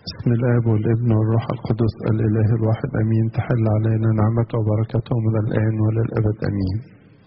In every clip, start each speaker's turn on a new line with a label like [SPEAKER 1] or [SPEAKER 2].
[SPEAKER 1] بسم الآب والابن والروح القدس الإله الواحد أمين تحل علينا نعمته وبركته من الآن وللأبد أمين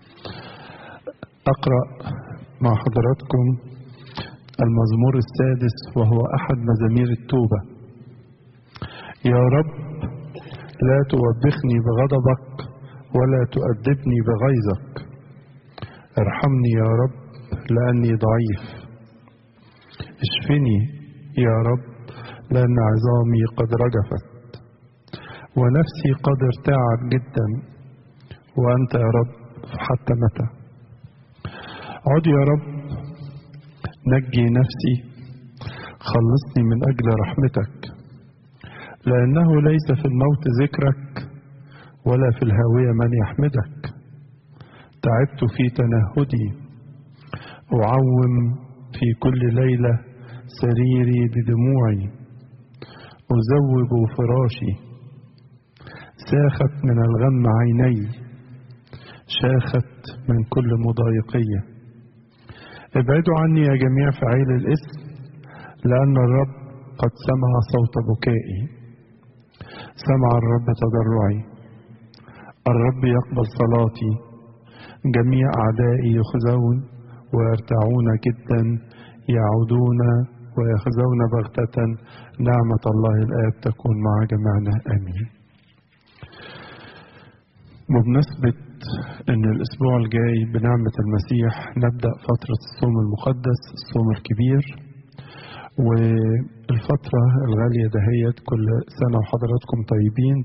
[SPEAKER 1] أقرأ مع حضراتكم المزمور السادس وهو أحد مزامير التوبة يا رب لا توبخني بغضبك ولا تؤدبني بغيظك ارحمني يا رب لأني ضعيف اشفني يا رب لأن عظامي قد رجفت ونفسي قد ارتاعت جدا وأنت يا رب حتى متى عد يا رب نجي نفسي خلصني من أجل رحمتك لأنه ليس في الموت ذكرك ولا في الهاوية من يحمدك تعبت في تنهدي أعوم في كل ليلة سريري بدموعي أزوب فراشي ساخت من الغم عيني شاخت من كل مضايقية ابعدوا عني يا جميع فعيل الاسم لأن الرب قد سمع صوت بكائي سمع الرب تضرعي الرب يقبل صلاتي جميع أعدائي يخزون ويرتعون جدا يعودون ويخزون بغتة نعمة الله الآب تكون مع جميعنا آمين بمناسبة أن الأسبوع الجاي بنعمة المسيح نبدأ فترة الصوم المقدس الصوم الكبير والفترة الغالية دهيت كل سنة وحضراتكم طيبين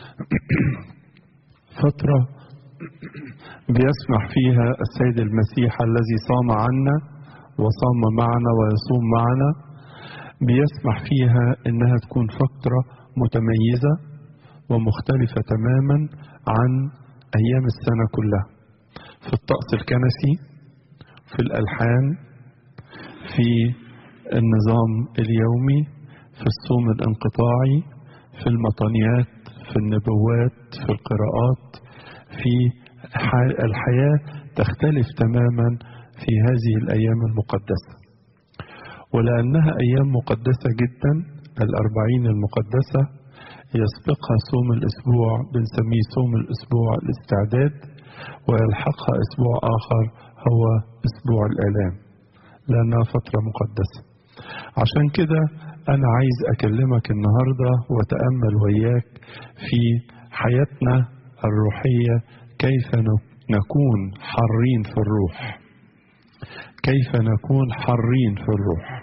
[SPEAKER 1] فترة بيسمح فيها السيد المسيح الذي صام عنا وصام معنا ويصوم معنا بيسمح فيها انها تكون فترة متميزة ومختلفة تماما عن ايام السنة كلها في الطقس الكنسي في الالحان في النظام اليومي في الصوم الانقطاعي في المطانيات في النبوات في القراءات في الحياة تختلف تماما في هذه الأيام المقدسة ولأنها أيام مقدسة جدا الأربعين المقدسة يسبقها صوم الأسبوع بنسميه صوم الأسبوع الاستعداد ويلحقها أسبوع آخر هو أسبوع الآلام لأنها فترة مقدسة عشان كده أنا عايز أكلمك النهاردة وتأمل وياك في حياتنا الروحية كيف نكون حرين في الروح كيف نكون حرين في الروح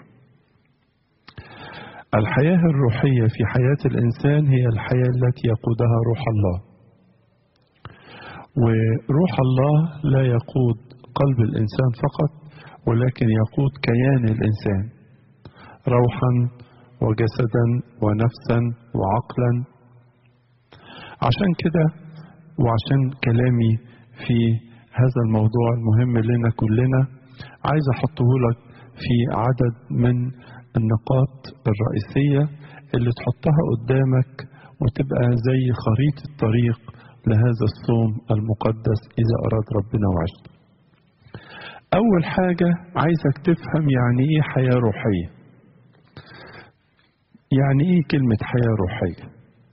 [SPEAKER 1] الحياة الروحية في حياة الإنسان هي الحياة التي يقودها روح الله وروح الله لا يقود قلب الإنسان فقط ولكن يقود كيان الإنسان روحا وجسدا ونفسا وعقلا عشان كده وعشان كلامي في هذا الموضوع المهم لنا كلنا عايز احطه لك في عدد من النقاط الرئيسية اللي تحطها قدامك وتبقى زي خريطة طريق لهذا الصوم المقدس إذا أراد ربنا وعشت أول حاجة عايزك تفهم يعني إيه حياة روحية يعني إيه كلمة حياة روحية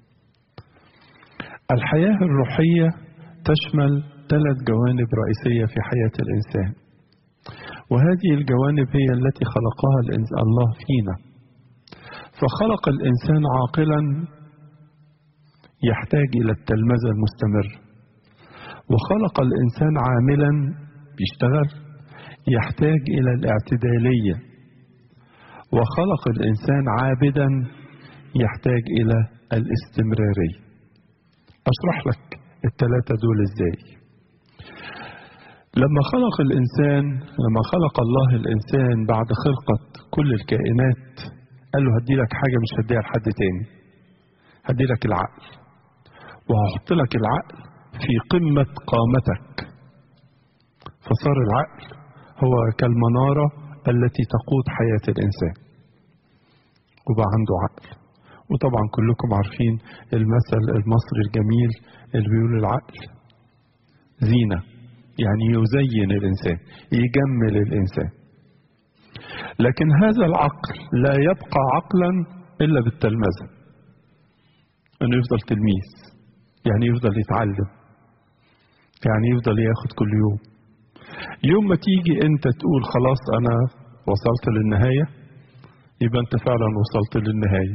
[SPEAKER 1] الحياة الروحية تشمل ثلاث جوانب رئيسية في حياة الإنسان وهذه الجوانب هي التي خلقها الله فينا فخلق الإنسان عاقلا يحتاج إلى التلمذة المستمرة وخلق الإنسان عاملا بيشتغل يحتاج إلى الاعتدالية وخلق الإنسان عابدا يحتاج إلى الاستمرارية أشرح لك الثلاثة دول إزاي لما خلق الإنسان لما خلق الله الإنسان بعد خلقة كل الكائنات قال له هدي لك حاجة مش هديها لحد تاني هدي لك العقل وهحط لك العقل في قمة قامتك فصار العقل هو كالمنارة التي تقود حياة الإنسان وبقى عنده عقل وطبعا كلكم عارفين المثل المصري الجميل اللي بيقول العقل زينه يعني يزين الانسان يجمل الانسان لكن هذا العقل لا يبقى عقلا إلا بالتلمذة إنه يفضل تلميذ يعني يفضل يتعلم يعني يفضل ياخد كل يوم يوم ما تيجي أنت تقول خلاص أنا وصلت للنهاية يبقى أنت فعلا وصلت للنهاية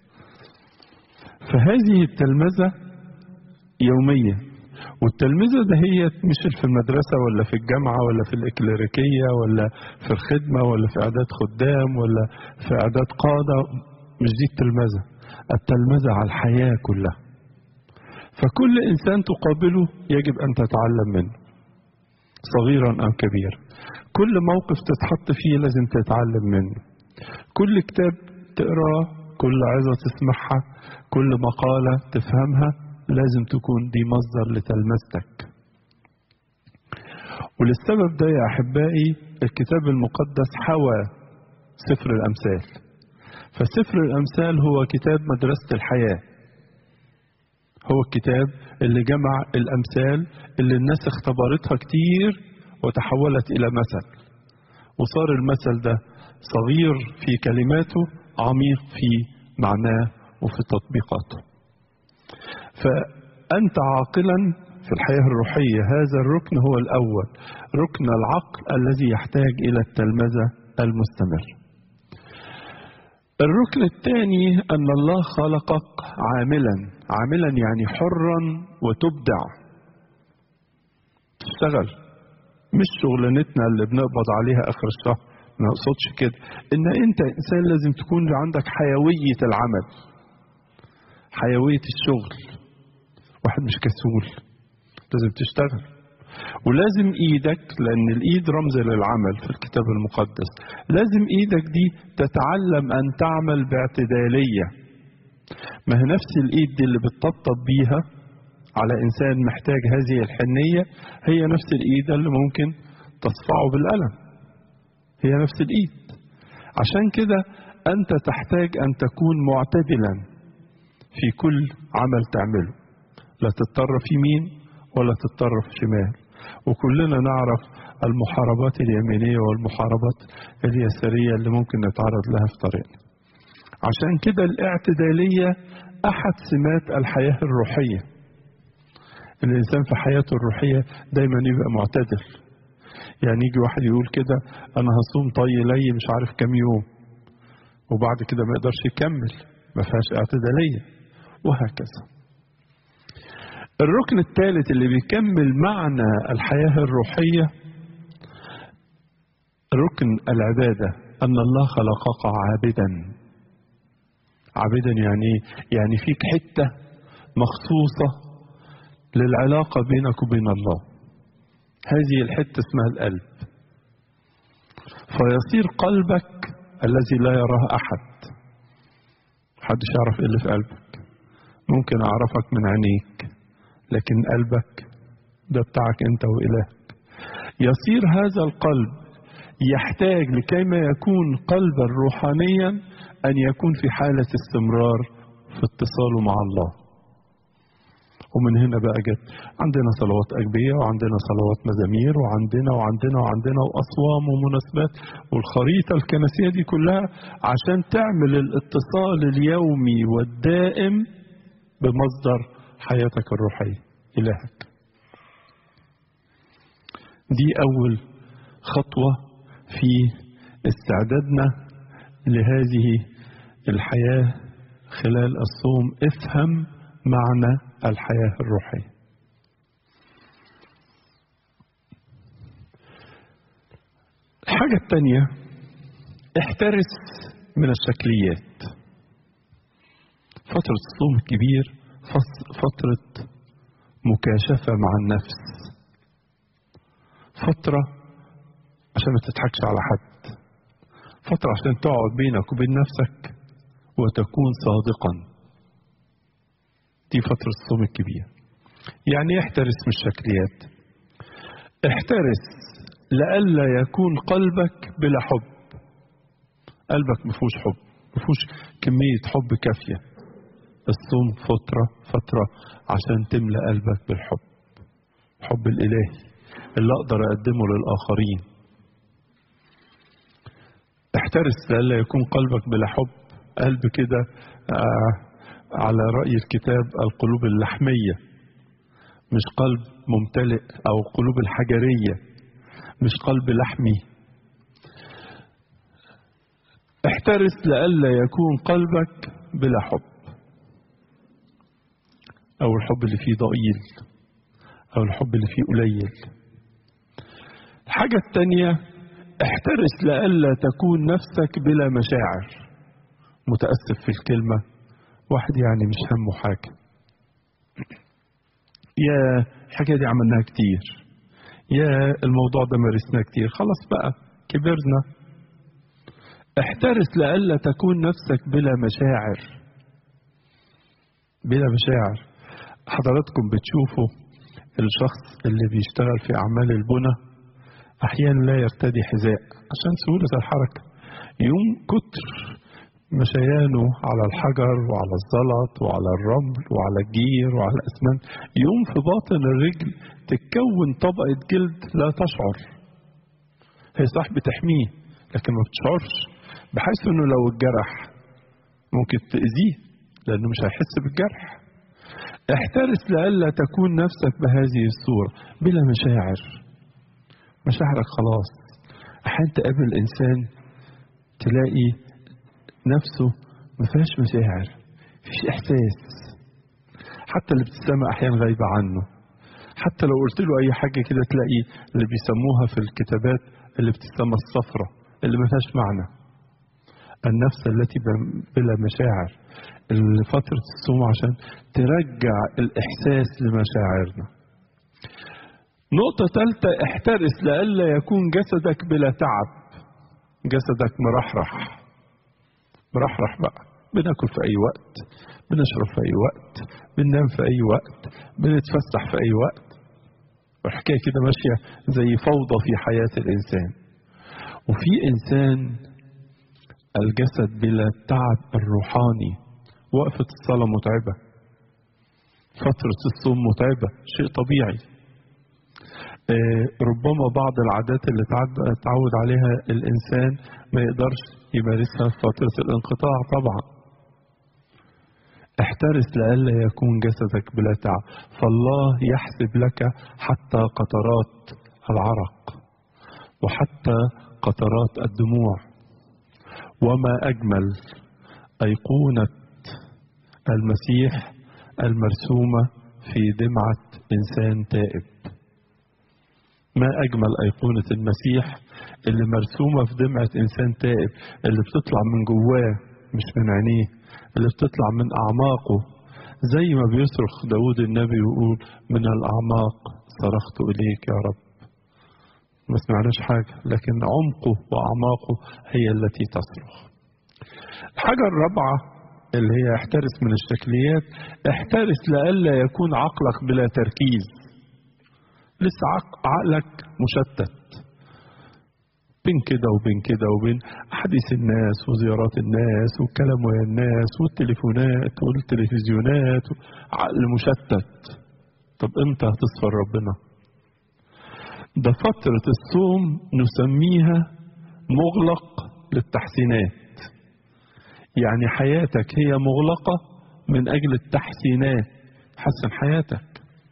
[SPEAKER 1] فهذه التلمذة يومية والتلمذة ده هي مش في المدرسة ولا في الجامعة ولا في الإكليريكية ولا في الخدمة ولا في إعداد خدام ولا في إعداد قادة مش دي التلمذة التلمذة على الحياة كلها فكل إنسان تقابله يجب أن تتعلم منه صغيرا أو كبيرا كل موقف تتحط فيه لازم تتعلم منه كل كتاب تقراه كل عظة تسمعها كل مقالة تفهمها لازم تكون دي مصدر لتلمذتك وللسبب ده يا أحبائي الكتاب المقدس حوى سفر الأمثال فسفر الأمثال هو كتاب مدرسة الحياة هو الكتاب اللي جمع الأمثال اللي الناس اختبرتها كتير وتحولت إلى مثل وصار المثل ده صغير في كلماته عميق في معناه وفي تطبيقاته فأنت عاقلا في الحياة الروحية هذا الركن هو الأول ركن العقل الذي يحتاج إلى التلمذة المستمر الركن الثاني أن الله خلقك عاملا عاملا يعني حرا وتبدع تشتغل مش شغلانتنا اللي بنقبض عليها آخر الشهر ما اقصدش كده ان انت انسان لازم تكون عندك حيوية العمل حيوية الشغل واحد مش كسول لازم تشتغل ولازم ايدك لان الايد رمز للعمل في الكتاب المقدس لازم ايدك دي تتعلم ان تعمل باعتدالية ما هي نفس الايد دي اللي بتطبطب بيها على انسان محتاج هذه الحنية هي نفس الايد اللي ممكن تصفعه بالقلم هي نفس الايد عشان كده انت تحتاج ان تكون معتدلا في كل عمل تعمله لا تتطرف يمين ولا تتطرف شمال وكلنا نعرف المحاربات اليمينية والمحاربات اليسارية اللي ممكن نتعرض لها في طريقنا عشان كده الاعتدالية أحد سمات الحياة الروحية الإنسان في حياته الروحية دايما يبقى معتدل يعني يجي واحد يقول كده أنا هصوم طي لي مش عارف كام يوم وبعد كده ما يقدرش يكمل ما فيهاش اعتدالية وهكذا الركن الثالث اللي بيكمل معنى الحياة الروحية ركن العبادة أن الله خلقك عابدا عابدا يعني يعني فيك حتة مخصوصة للعلاقة بينك وبين الله هذه الحتة اسمها القلب فيصير قلبك الذي لا يراه أحد محدش يعرف ايه اللي في قلبك ممكن أعرفك من عينيك لكن قلبك ده بتاعك أنت وإلهك يصير هذا القلب يحتاج لكي ما يكون قلبا روحانيا أن يكون في حالة استمرار في اتصاله مع الله ومن هنا بقى جت عندنا صلوات أجبية وعندنا صلوات مزامير وعندنا وعندنا وعندنا وأصوام ومناسبات والخريطة الكنسية دي كلها عشان تعمل الاتصال اليومي والدائم بمصدر حياتك الروحية إلهك دي أول خطوة في استعدادنا لهذه الحياة خلال الصوم افهم معنى الحياة الروحية الحاجة الثانية احترس من الشكليات فترة الصوم الكبير فترة مكاشفة مع النفس فترة عشان ما تضحكش على حد فترة عشان تقعد بينك وبين نفسك وتكون صادقا دي فترة الصوم الكبير يعني احترس من الشكليات احترس لئلا يكون قلبك بلا حب قلبك مفهوش حب مفهوش كمية حب كافية الصوم فترة فترة عشان تملى قلبك بالحب الحب الإلهي اللي أقدر أقدمه للآخرين احترس لئلا يكون قلبك بلا حب قلب كده آه على رأي الكتاب القلوب اللحمية مش قلب ممتلئ أو قلوب الحجرية مش قلب لحمي احترس لئلا يكون قلبك بلا حب أو الحب اللي فيه ضئيل أو الحب اللي فيه قليل الحاجة التانية احترس لئلا تكون نفسك بلا مشاعر متأسف في الكلمة واحد يعني مش همه حاجة يا الحاجة دي عملناها كتير يا الموضوع ده مارسناه كتير خلاص بقى كبرنا احترس لئلا تكون نفسك بلا مشاعر بلا مشاعر حضراتكم بتشوفوا الشخص اللي بيشتغل في أعمال البنى أحيانا لا يرتدي حذاء عشان سهولة الحركة يوم كتر مشيانه على الحجر وعلى الزلط وعلى الرمل وعلى الجير وعلى الأسمنت يوم في باطن الرجل تتكون طبقة جلد لا تشعر هي صح بتحميه لكن ما بتشعرش بحيث انه لو اتجرح ممكن تأذيه لأنه مش هيحس بالجرح احترس لئلا تكون نفسك بهذه الصورة بلا مشاعر مشاعرك خلاص أحيانا تقابل إنسان تلاقي نفسه ما فيهاش مشاعر فيش إحساس حتى الابتسامة أحيانا غايبة عنه حتى لو قلت له أي حاجة كده تلاقي اللي بيسموها في الكتابات الابتسامة الصفراء اللي ما فيهاش معنى النفس التي بلا مشاعر فترة الصوم عشان ترجع الإحساس لمشاعرنا نقطة ثالثة احترس لئلا يكون جسدك بلا تعب جسدك مرحرح مرحرح بقى بناكل في أي وقت بنشرب في أي وقت بننام في أي وقت بنتفسح في أي وقت والحكاية كده ماشية زي فوضى في حياة الإنسان وفي إنسان الجسد بلا تعب الروحاني وقفة الصلاة متعبة فترة الصوم متعبة شيء طبيعي آه ربما بعض العادات اللي تعود عليها الإنسان ما يقدرش يمارسها في فترة الانقطاع طبعا احترس لئلا يكون جسدك بلا تعب فالله يحسب لك حتى قطرات العرق وحتى قطرات الدموع وما أجمل أيقونة المسيح المرسومة في دمعة إنسان تائب ما أجمل أيقونة المسيح اللي مرسومة في دمعة إنسان تائب اللي بتطلع من جواه مش من عينيه اللي بتطلع من أعماقه زي ما بيصرخ داود النبي ويقول من الأعماق صرخت إليك يا رب ما سمعناش حاجة لكن عمقه وأعماقه هي التي تصرخ الحاجة الرابعة اللي هي احترس من الشكليات احترس لئلا يكون عقلك بلا تركيز لسه عقلك مشتت بين كده وبين كده وبين أحاديث الناس وزيارات الناس والكلام ويا الناس والتليفونات والتلفزيونات عقل مشتت طب امتى هتصفر ربنا ده فترة الصوم نسميها مغلق للتحسينات يعني حياتك هي مغلقة من أجل التحسينات حسن حياتك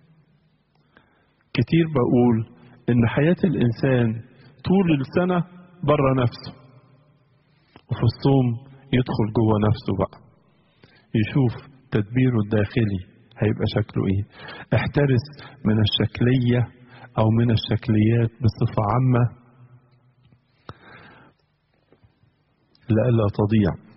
[SPEAKER 1] كتير بقول إن حياة الإنسان طول السنة بره نفسه وفي الصوم يدخل جوه نفسه بقى يشوف تدبيره الداخلي هيبقى شكله ايه احترس من الشكلية او من الشكليات بصفة عامة لئلا تضيع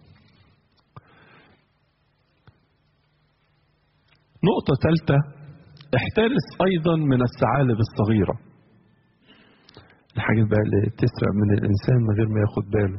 [SPEAKER 1] نقطة ثالثة احترس ايضا من الثعالب الصغيره الحاجات بقى اللي تسرق من الإنسان من غير ما ياخد باله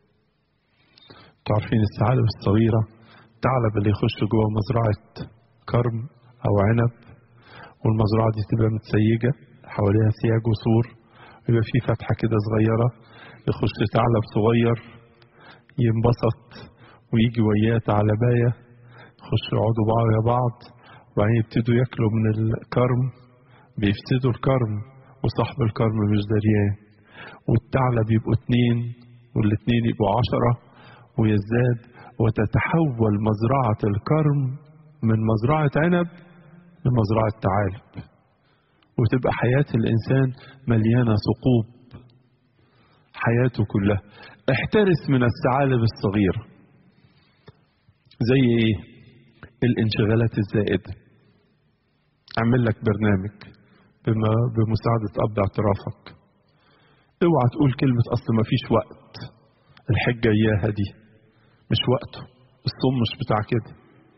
[SPEAKER 1] تعرفين الثعالب الصغيرة ثعلب اللي يخش جوه مزرعة كرم أو عنب والمزرعة دي تبقى متسيجة حواليها سياج وسور ويبقى في فتحة كده صغيرة يخش ثعلب صغير ينبسط ويجي وياه ثعلباية يخشوا يقعدوا بعض يا بعض وبعدين يبتدوا ياكلوا من الكرم بيفسدوا الكرم وصاحب الكرم مش دريان والثعلب يبقوا اتنين والاتنين يبقوا عشرة ويزداد وتتحول مزرعة الكرم من مزرعة عنب لمزرعة تعالب وتبقى حياة الإنسان مليانة ثقوب حياته كلها احترس من الثعالب الصغيرة زي ايه الانشغالات الزائدة اعمل لك برنامج بما بمساعدة اب اعترافك اوعى تقول كلمة اصل ما فيش وقت الحجة اياها دي مش وقته الصوم مش بتاع كده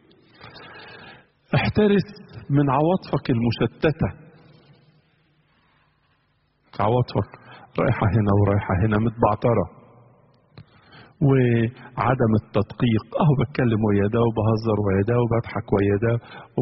[SPEAKER 1] احترس من عواطفك المشتتة عواطفك رايحة هنا ورايحة هنا متبعترة وعدم التدقيق اهو بتكلم ويا ده وبهزر ويا ده وبضحك ويا ده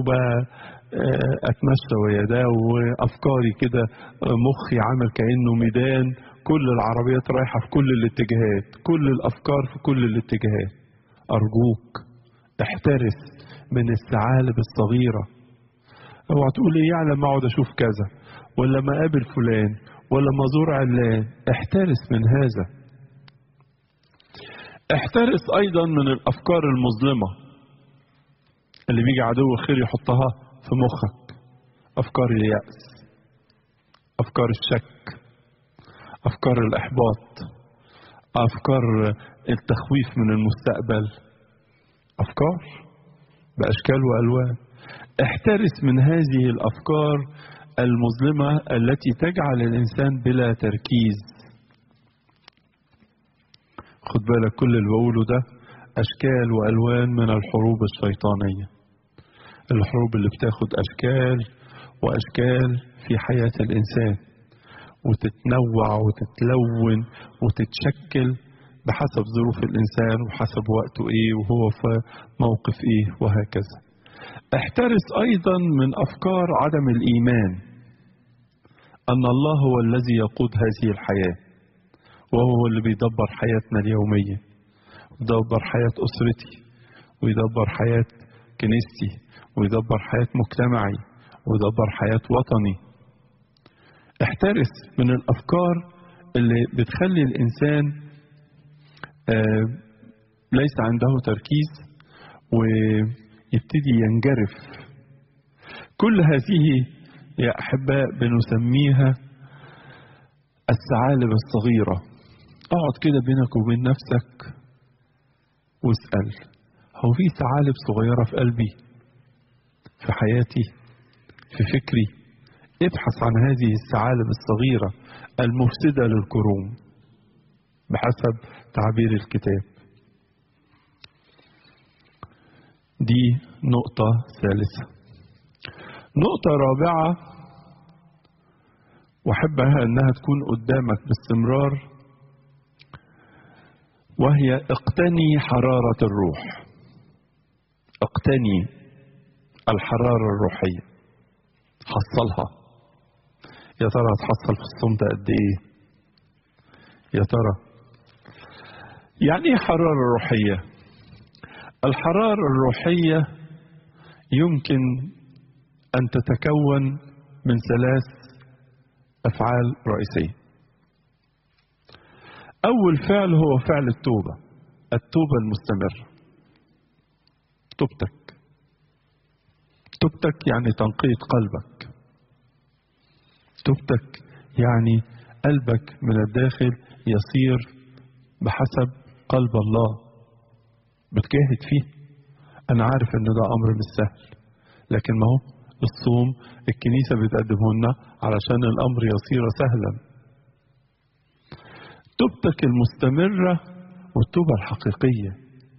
[SPEAKER 1] وبتمشى ويا ده وافكاري كده مخي عامل كانه ميدان كل العربيات رايحه في كل الاتجاهات كل الافكار في كل الاتجاهات ارجوك احترس من الثعالب الصغيره اوعى تقول ايه يعني لما اقعد اشوف كذا ولا ما اقابل فلان ولا ما ازور علان احترس من هذا احترس ايضا من الافكار المظلمه اللي بيجي عدو الخير يحطها في مخك افكار الياس افكار الشك افكار الاحباط افكار التخويف من المستقبل افكار باشكال والوان احترس من هذه الافكار المظلمه التي تجعل الانسان بلا تركيز خد بالك كل اللي بقوله ده أشكال وألوان من الحروب الشيطانية الحروب اللي بتاخد أشكال وأشكال في حياة الإنسان وتتنوع وتتلون وتتشكل بحسب ظروف الإنسان وحسب وقته إيه وهو في موقف إيه وهكذا احترس أيضا من أفكار عدم الإيمان أن الله هو الذي يقود هذه الحياة وهو اللي بيدبر حياتنا اليومية ويدبر حياة أسرتي ويدبر حياة كنيستي ويدبر حياة مجتمعي ويدبر حياة وطني احترس من الأفكار اللي بتخلي الإنسان آه ليس عنده تركيز ويبتدي ينجرف كل هذه يا أحباء بنسميها الثعالب الصغيره اقعد كده بينك وبين نفسك واسأل هو في ثعالب صغيرة في قلبي في حياتي في فكري ابحث عن هذه الثعالب الصغيرة المفسدة للكروم بحسب تعبير الكتاب دي نقطة ثالثة نقطة رابعة وأحبها أنها تكون قدامك باستمرار وهي اقتني حرارة الروح اقتني الحرارة الروحية حصلها يا ترى هتحصل في الصوم ده قد ايه يا ترى يعني ايه حرارة روحية الحرارة الروحية يمكن أن تتكون من ثلاث أفعال رئيسية أول فعل هو فعل التوبة التوبة المستمرة توبتك توبتك يعني تنقية قلبك توبتك يعني قلبك من الداخل يصير بحسب قلب الله بتجاهد فيه أنا عارف إن ده أمر مش سهل لكن ما هو الصوم الكنيسة بتقدمه لنا علشان الأمر يصير سهلا توبتك المستمرة والتوبة الحقيقية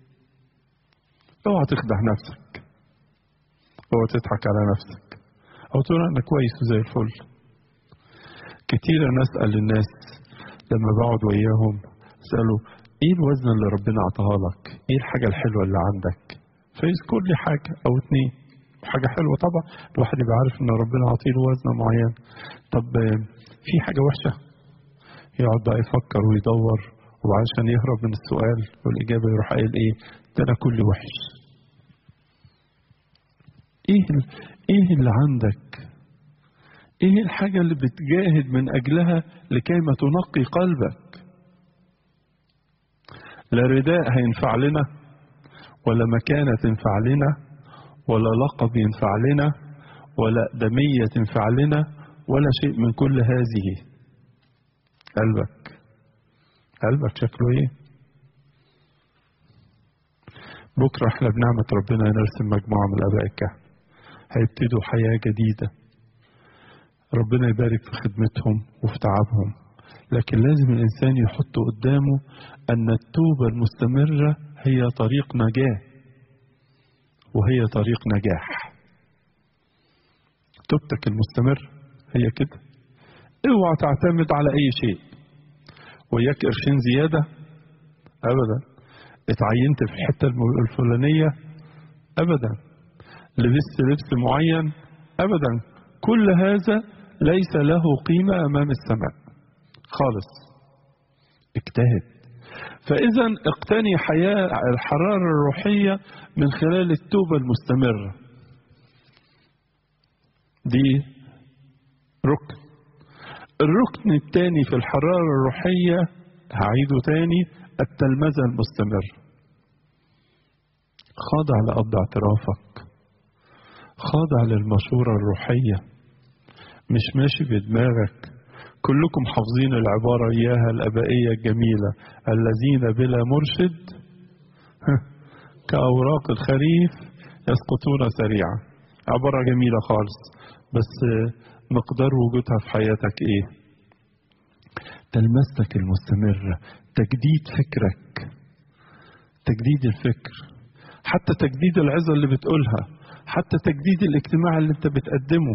[SPEAKER 1] اوعى تخدع نفسك اوعى تضحك على نفسك او تقول انا كويس وزي الفل كتير انا اسال الناس لما بقعد وياهم اساله ايه الوزن اللي ربنا عطاها لك ايه الحاجه الحلوه اللي عندك فيذكر لي حاجه او اتنين حاجه حلوه طبعا الواحد يبقى عارف ان ربنا عطيله وزن معين طب في حاجه وحشه يقعد بقى يفكر ويدور وعشان يهرب من السؤال والإجابة يروح قايل إيه؟ ده أنا كل وحش. إيه إيه اللي عندك؟ إيه الحاجة اللي بتجاهد من أجلها لكيما تنقي قلبك؟ لا رداء هينفع لنا ولا مكانة تنفع لنا ولا لقب ينفع لنا ولا أقدمية تنفع لنا ولا شيء من كل هذه قلبك قلبك شكله ايه بكرة احنا بنعمة ربنا نرسم مجموعة من الآباء الكهنة هيبتدوا حياة جديدة ربنا يبارك في خدمتهم وفي تعبهم لكن لازم الإنسان يحط قدامه أن التوبة المستمرة هي طريق نجاة وهي طريق نجاح توبتك المستمرة هي كده اوعى تعتمد على أي شيء وياك قرشين زيادة أبدا اتعينت في الحتة الفلانية أبدا لبست لبس معين أبدا كل هذا ليس له قيمة أمام السماء خالص اجتهد فإذا اقتني حياة الحرارة الروحية من خلال التوبة المستمرة دي ركن الركن الثاني في الحرارة الروحية هعيده تاني التلمذة المستمرة خاضع لأب اعترافك خاضع للمشورة الروحية مش ماشي بدماغك كلكم حافظين العبارة إياها الأبائية الجميلة الذين بلا مرشد كأوراق الخريف يسقطون سريعا عبارة جميلة خالص بس مقدار وجودها في حياتك ايه تلمستك المستمرة تجديد فكرك تجديد الفكر حتى تجديد العظة اللي بتقولها حتى تجديد الاجتماع اللي انت بتقدمه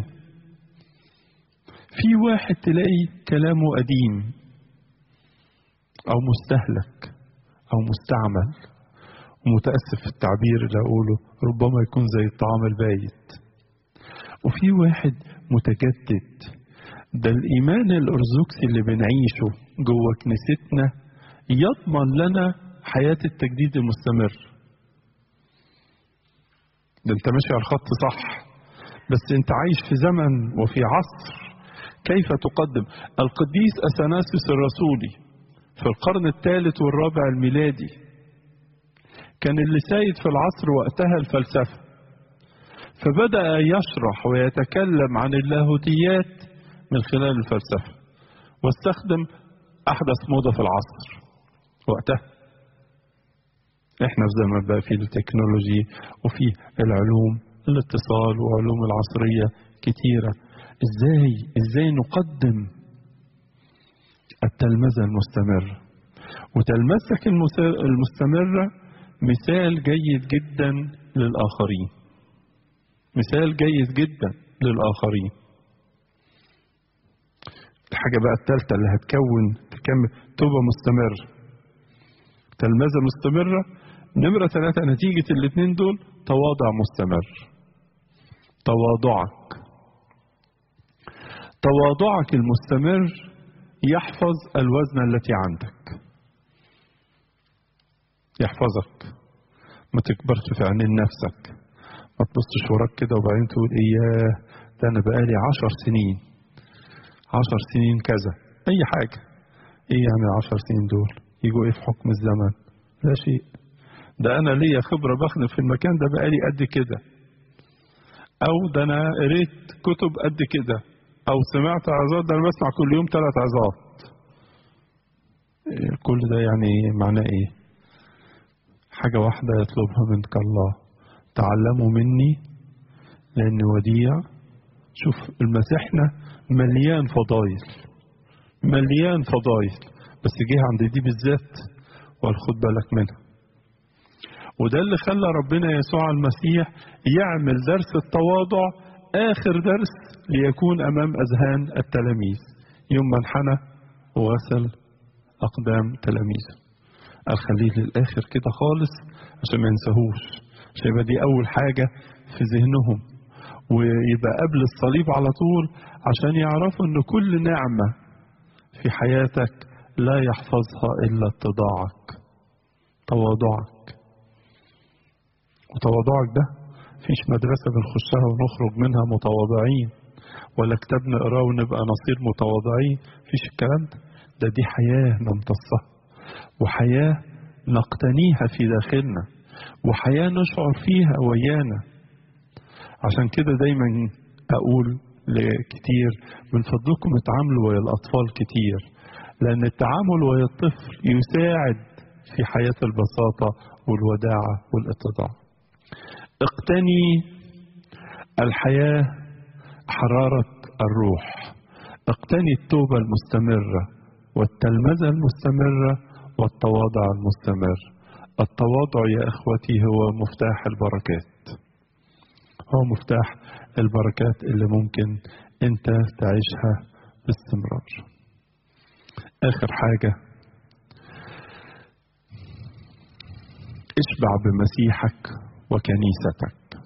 [SPEAKER 1] في واحد تلاقي كلامه قديم او مستهلك او مستعمل ومتأسف في التعبير اللي أقوله ربما يكون زي الطعام البايت وفي واحد متجدد ده الإيمان الأرثوذكسي اللي بنعيشه جوه كنيستنا يضمن لنا حياة التجديد المستمر ده انت ماشي على الخط صح بس انت عايش في زمن وفي عصر كيف تقدم القديس أثناسيوس الرسولي في القرن الثالث والرابع الميلادي كان اللي سايد في العصر وقتها الفلسفة فبدأ يشرح ويتكلم عن اللاهوتيات من خلال الفلسفة واستخدم أحدث موضة في العصر وقتها احنا في زمن بقى فيه التكنولوجي وفيه العلوم الاتصال وعلوم العصرية كتيرة ازاي ازاي نقدم التلمذة المستمرة وتلمذتك المستمرة مثال جيد جدا للآخرين مثال جيد جدا للآخرين الحاجة بقى الثالثة اللي هتكون تكمل توبة مستمرة تلمذة مستمرة نمرة ثلاثة نتيجة الاثنين دول تواضع مستمر تواضعك تواضعك المستمر يحفظ الوزن التي عندك يحفظك ما تكبرش في عينين نفسك ما تبصش وراك كده وبعدين تقول اياه ده انا بقالي عشر سنين عشر سنين كذا اي حاجة ايه يعني العشر سنين دول يجوا ايه في حكم الزمن لا شيء ده انا ليا خبرة بخدم في المكان ده بقالي قد كده او ده انا قريت كتب قد كده او سمعت عظات ده انا بسمع كل يوم ثلاث عظات كل ده يعني معناه ايه حاجة واحدة يطلبها منك الله تعلموا مني لأن وديع شوف المسيحنا مليان فضايل مليان فضايل بس جه عند دي بالذات وقال خد بالك منها وده اللي خلى ربنا يسوع المسيح يعمل درس التواضع آخر درس ليكون أمام أذهان التلاميذ يوم ما انحنى وغسل أقدام تلاميذه قال خليه للآخر كده خالص عشان ما ينساهوش عشان يبقى دي أول حاجة في ذهنهم ويبقى قبل الصليب على طول عشان يعرفوا إن كل نعمة في حياتك لا يحفظها إلا اتضاعك تواضعك وتواضعك ده فيش مدرسة بنخشها ونخرج منها متواضعين ولا كتاب نقراه ونبقى نصير متواضعين فيش الكلام ده ده دي حياة نمتصها وحياة نقتنيها في داخلنا وحياة نشعر فيها ويانا عشان كده دايما أقول لكتير من فضلكم اتعاملوا ويا الأطفال كتير لأن التعامل ويا الطفل يساعد في حياة البساطة والوداعة والاتضاع اقتني الحياة حرارة الروح اقتني التوبة المستمرة والتلمذة المستمرة والتواضع المستمر التواضع يا اخوتي هو مفتاح البركات هو مفتاح البركات اللي ممكن انت تعيشها باستمرار اخر حاجة اشبع بمسيحك وكنيستك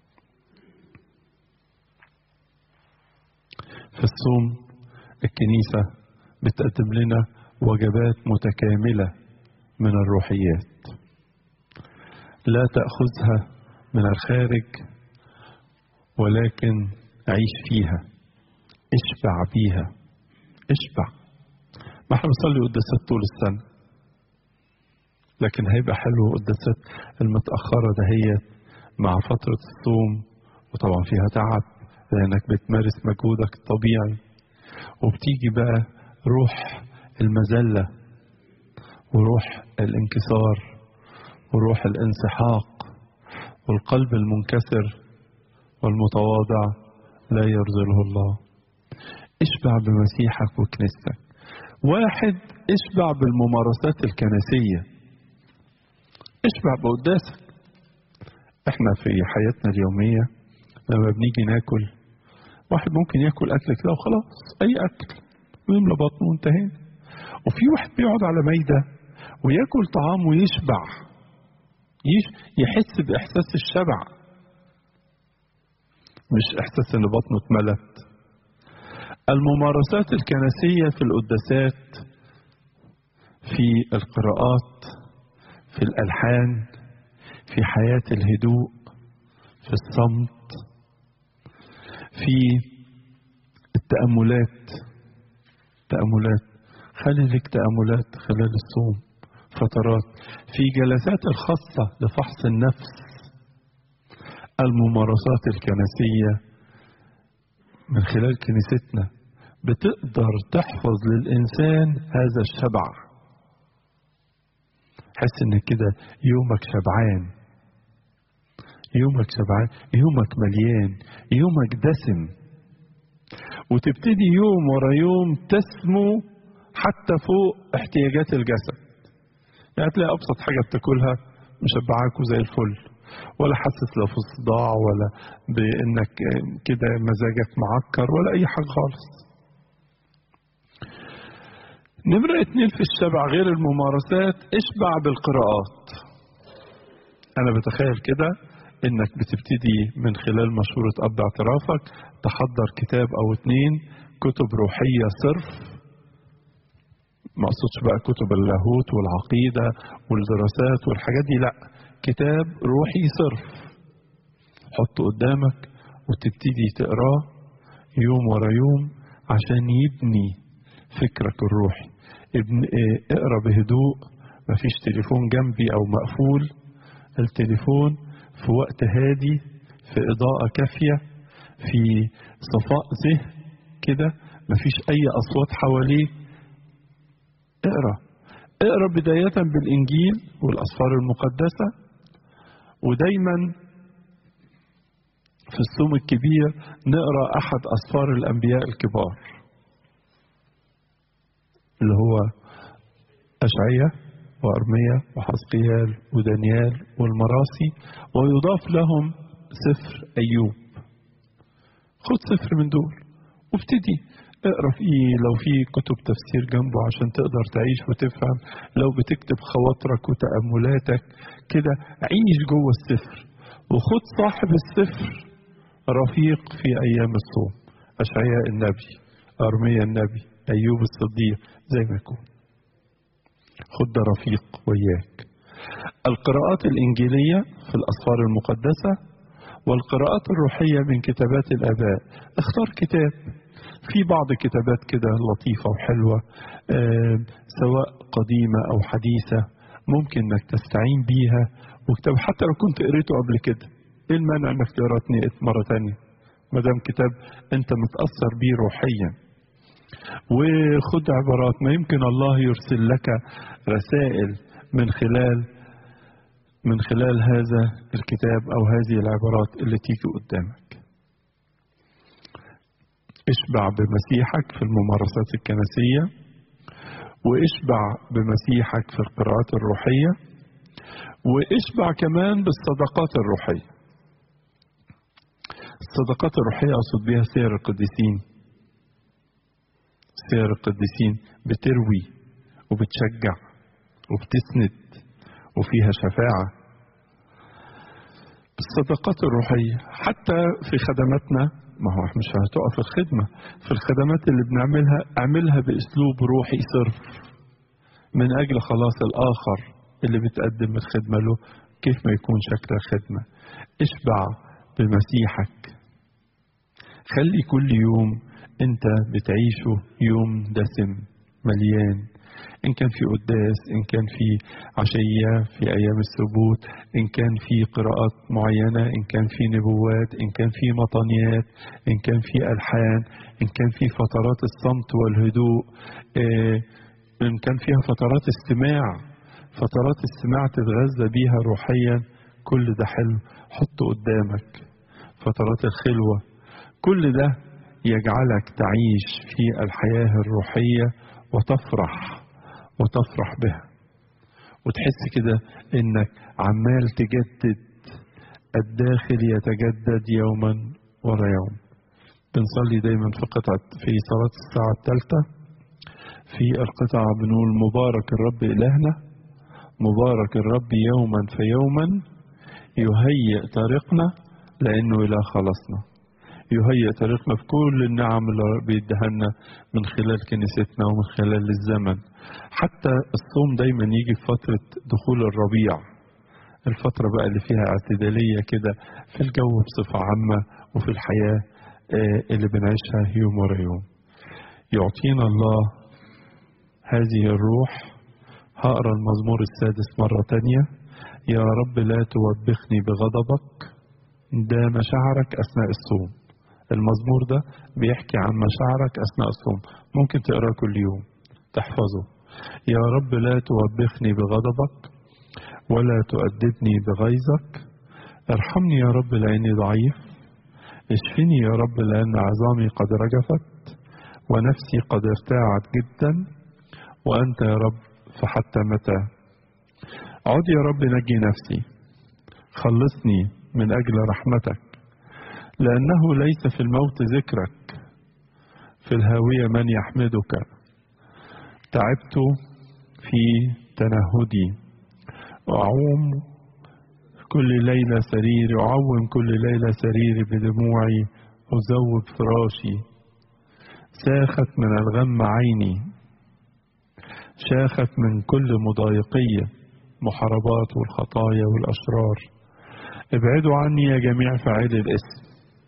[SPEAKER 1] في الصوم الكنيسة بتقدم لنا وجبات متكاملة من الروحيات لا تأخذها من الخارج ولكن عيش فيها اشبع بيها اشبع ما احنا بنصلي قداسات طول السنة لكن هيبقى حلو قداسات المتأخرة دهيت مع فترة الصوم وطبعا فيها تعب لأنك بتمارس مجهودك الطبيعي وبتيجي بقى روح المذلة وروح الانكسار وروح الانسحاق والقلب المنكسر والمتواضع لا يرزله الله اشبع بمسيحك وكنيستك واحد اشبع بالممارسات الكنسية اشبع بقداسك احنا في حياتنا اليومية لما بنيجي ناكل واحد ممكن ياكل اكل كده وخلاص اي اكل ويملى بطنه وانتهينا وفي واحد بيقعد على ميدة وياكل طعام ويشبع يش يحس باحساس الشبع مش احساس ان بطنه اتملت الممارسات الكنسية في القداسات في القراءات في الألحان في حياة الهدوء في الصمت في التأملات تأملات خلي لك تأملات خلال الصوم فترات في جلسات الخاصة لفحص النفس الممارسات الكنسية من خلال كنيستنا بتقدر تحفظ للإنسان هذا الشبع حس ان كده يومك شبعان يومك شبعان يومك مليان يومك دسم وتبتدي يوم ورا يوم تسمو حتى فوق احتياجات الجسد يعني تلاقي ابسط حاجه بتاكلها مشبعاك وزي الفل ولا حاسس لا في صداع ولا بانك كده مزاجك معكر ولا اي حاجه خالص نمرة اتنين في الشبع غير الممارسات اشبع بالقراءات انا بتخيل كده انك بتبتدي من خلال مشورة اب اعترافك تحضر كتاب او اتنين كتب روحية صرف ما اقصدش بقى كتب اللاهوت والعقيدة والدراسات والحاجات دي لا كتاب روحي صرف حطه قدامك وتبتدي تقراه يوم ورا يوم عشان يبني فكرك الروحي ابن اقرا بهدوء مفيش تليفون جنبي او مقفول التليفون في وقت هادي في اضاءة كافية في صفاء ذهن كده مفيش اي اصوات حواليك اقرا اقرا بداية بالانجيل والاسفار المقدسة ودايما في الصوم الكبير نقرا احد اسفار الانبياء الكبار اللي هو اشعياء وارميا وحزقيال ودانيال والمراسي ويضاف لهم سفر ايوب خد سفر من دول وابتدي اقرا فيه لو في كتب تفسير جنبه عشان تقدر تعيش وتفهم لو بتكتب خواطرك وتأملاتك كده عيش جوه السفر وخد صاحب السفر رفيق في ايام الصوم اشعياء النبي ارميا النبي ايوب الصديق زي ما يكون خد ده رفيق وياك القراءات الانجيليه في الاسفار المقدسه والقراءات الروحيه من كتابات الاباء اختار كتاب في بعض كتابات كده لطيفه وحلوه آه سواء قديمه او حديثه ممكن انك تستعين بيها وكتاب حتى لو كنت قريته قبل كده ايه المانع انك تقرا مرة تانية ما دام كتاب انت متأثر بيه روحيا وخد عبارات ما يمكن الله يرسل لك رسائل من خلال من خلال هذا الكتاب او هذه العبارات اللي تيجي قدامك اشبع بمسيحك في الممارسات الكنسية واشبع بمسيحك في القراءات الروحية واشبع كمان بالصدقات الروحية الصدقات الروحية أقصد بها سير القديسين سير القديسين بتروي وبتشجع وبتسند وفيها شفاعة الصدقات الروحية حتى في خدماتنا ما هو مش هتقف الخدمة في الخدمات اللي بنعملها اعملها بأسلوب روحي صرف من أجل خلاص الآخر اللي بتقدم الخدمة له كيف ما يكون شكل الخدمة اشبع بمسيحك خلي كل يوم انت بتعيشه يوم دسم مليان إن كان في قداس إن كان في عشية في أيام السبوت إن كان في قراءات معينة إن كان في نبوات إن كان في مطنيات إن كان في ألحان إن كان في فترات الصمت والهدوء إن كان فيها فترات استماع فترات استماع تتغذى بيها روحيا كل ده حلو حطه قدامك فترات الخلوة كل ده يجعلك تعيش في الحياة الروحية وتفرح وتفرح بها وتحس كده انك عمال تجدد الداخل يتجدد يوما ورا يوم بنصلي دايما في قطعة في صلاة الساعة الثالثة في القطعة بنقول مبارك الرب إلهنا مبارك الرب يوما فيوما يهيئ طريقنا لأنه إله خلصنا يهيئ طريقنا في كل النعم اللي بيديها لنا من خلال كنيستنا ومن خلال الزمن حتى الصوم دايما يجي في فترة دخول الربيع الفترة بقى اللي فيها اعتدالية كده في الجو بصفة عامة وفي الحياة اللي بنعيشها يوم ورا يوم يعطينا الله هذه الروح هقرا المزمور السادس مرة تانية يا رب لا توبخني بغضبك ده مشاعرك أثناء الصوم المزمور ده بيحكي عن مشاعرك أثناء الصوم ممكن تقرأ كل يوم تحفظه يا رب لا توبخني بغضبك ولا تؤدبني بغيظك ارحمني يا رب لأني ضعيف اشفني يا رب لأن عظامي قد رجفت ونفسي قد ارتاعت جدا وأنت يا رب فحتى متى عد يا رب نجي نفسي خلصني من أجل رحمتك لأنه ليس في الموت ذكرك في الهاوية من يحمدك تعبت في تنهدي أعوم كل ليلة سريري أعوم كل ليلة سريري بدموعي أزود فراشي ساخت من الغم عيني شاخت من كل مضايقية محاربات والخطايا والأشرار ابعدوا عني يا جميع فاعلي الاسم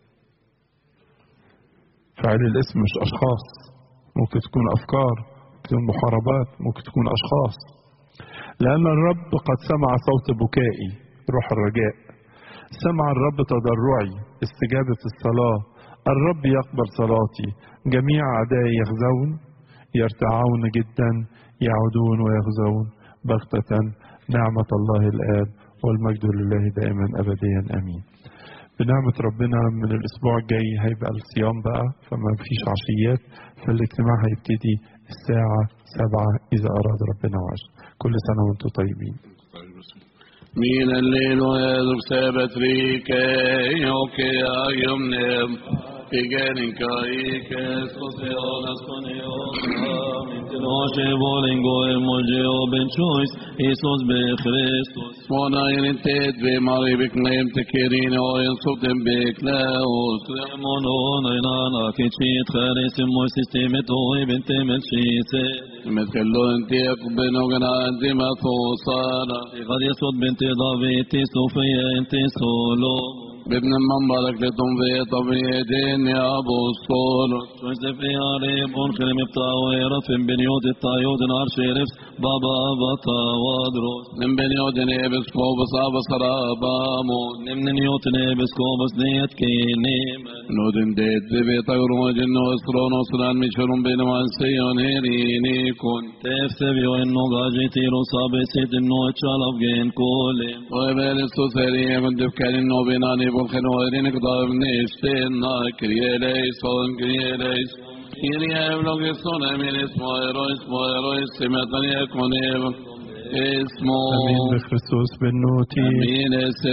[SPEAKER 1] فاعلي الاسم مش أشخاص ممكن تكون أفكار ممكن تكون محاربات ممكن تكون أشخاص لأن الرب قد سمع صوت بكائي روح الرجاء سمع الرب تضرعي استجابة الصلاة الرب يقبل صلاتي جميع أعدائي يخزون يرتعون جدا يعودون ويخزون بغتة نعمة الله الآب والمجد لله دائما أبديا أمين بنعمة ربنا من الأسبوع الجاي هيبقى الصيام بقى فما فيش عشيات فالاجتماع هيبتدي الساعة سبعة إذا أراد ربنا وعشر كل سنة وأنتم طيبين
[SPEAKER 2] من الليل ويذب سبت ريكي اوكي ايوم نم Tigerin kaike sociolas konion Noche volingo emojio ben choice Jesus be Christus Mona in ted ve mari bik nem tekerin o en sotem bik laos Mono nainana kichit kharis mo sistemet o ibn temel shise مثلو انت يقبل وغنا انت ما توصانا قد يصد بنت ضابط صوفيا انت سولو بابن المنبرك لتنفي طبيعتين يا ابو الصول شوز في عريب انخل مبتاوي رف بنيوت الطايوت نار شرفس
[SPEAKER 3] بابا بطا وادروس
[SPEAKER 2] من بني ودني بسكوبس أبس رابامون
[SPEAKER 3] نمن نيوتني بسكوبس نيت كينيمن
[SPEAKER 2] نودن ديت زبي طير وجن وسرون وسران مشرون بين وانسيون هيريني كون
[SPEAKER 3] تفسبي وإنو غاجي تيرو صابي سيد إنو اتشالف جين كولي
[SPEAKER 2] وبال السوسري من دفكان النوبيناني بالخن ويرين قضاب نيشتين كريه ليسون كريه ليس كريه بلوك السنة من اسمه ايرويس مويرويس سمتن يكون اسمه
[SPEAKER 1] امين بخريستوس بالنوتي
[SPEAKER 2] امين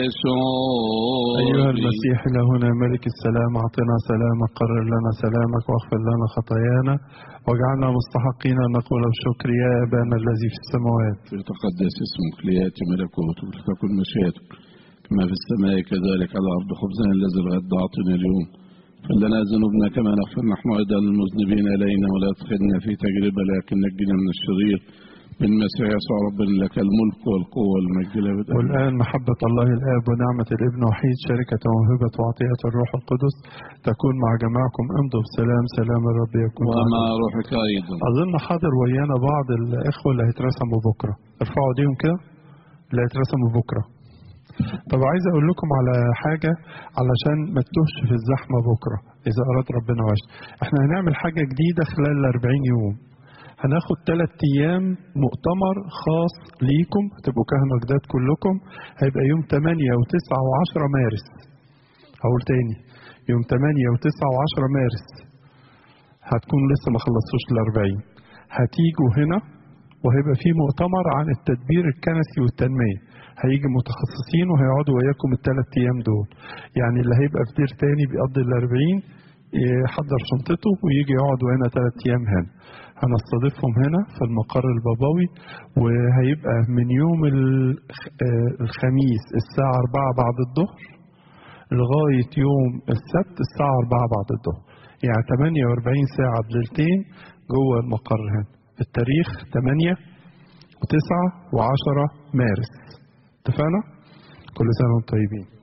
[SPEAKER 2] سيشون
[SPEAKER 1] أيها المسيح لهنا ملك السلام أعطنا سلامك قرر لنا سلامك واغفر لنا خطايانا واجعلنا مستحقين أن نقول بشكر يا أبانا الذي في السماوات
[SPEAKER 2] يتقدس اسمك لياتي ملكوتك لتكن مشيئتك كما في السماء كذلك على الارض خبزنا الذي الغد اعطنا اليوم فلنا ذنوبنا كما نغفر نحن ايضا للمذنبين الينا ولا تدخلنا في تجربه لكن نجنا من الشرير بالمسيح يسوع ربنا لك الملك والقوه والمجد الابد آمين.
[SPEAKER 1] والآن محبة الله الآب ونعمة الابن وحيد شركة وموهبة وعطية الروح القدس تكون مع جماعكم امضوا بسلام سلام الرب يكون
[SPEAKER 2] ومع
[SPEAKER 1] معكم
[SPEAKER 2] روحك ايضا
[SPEAKER 1] أظن حاضر ويانا بعض الإخوة اللي هيترسموا بكرة ارفعوا ايديهم كده اللي هيترسموا بكرة طب عايز أقول لكم على حاجة علشان ما تتوهش في الزحمة بكرة إذا أراد ربنا وعش احنا هنعمل حاجة جديدة خلال ال 40 يوم هناخد ثلاث أيام مؤتمر خاص ليكم هتبقوا كهنة جداد كلكم هيبقى يوم 8 و9 و10 مارس هقول تاني يوم 8 و9 و10 مارس هتكونوا لسه ما خلصتوش ال 40 هتيجوا هنا وهيبقى في مؤتمر عن التدبير الكنسي والتنمية هيجي متخصصين وهيقعدوا وياكم الثلاث ايام دول يعني اللي هيبقى في دير تاني بيقضي ال 40 يحضر شنطته ويجي يقعد هنا ثلاث ايام هنا هنستضيفهم هنا في المقر البابوي وهيبقى من يوم الخ- آه، الخميس الساعة 4 بعد الظهر لغاية يوم السبت الساعة 4 بعد الظهر يعني 48 ساعة بليلتين جوه المقر هنا التاريخ 8 و9 و10 مارس اتفقنا؟ كل سنة وانتم طيبين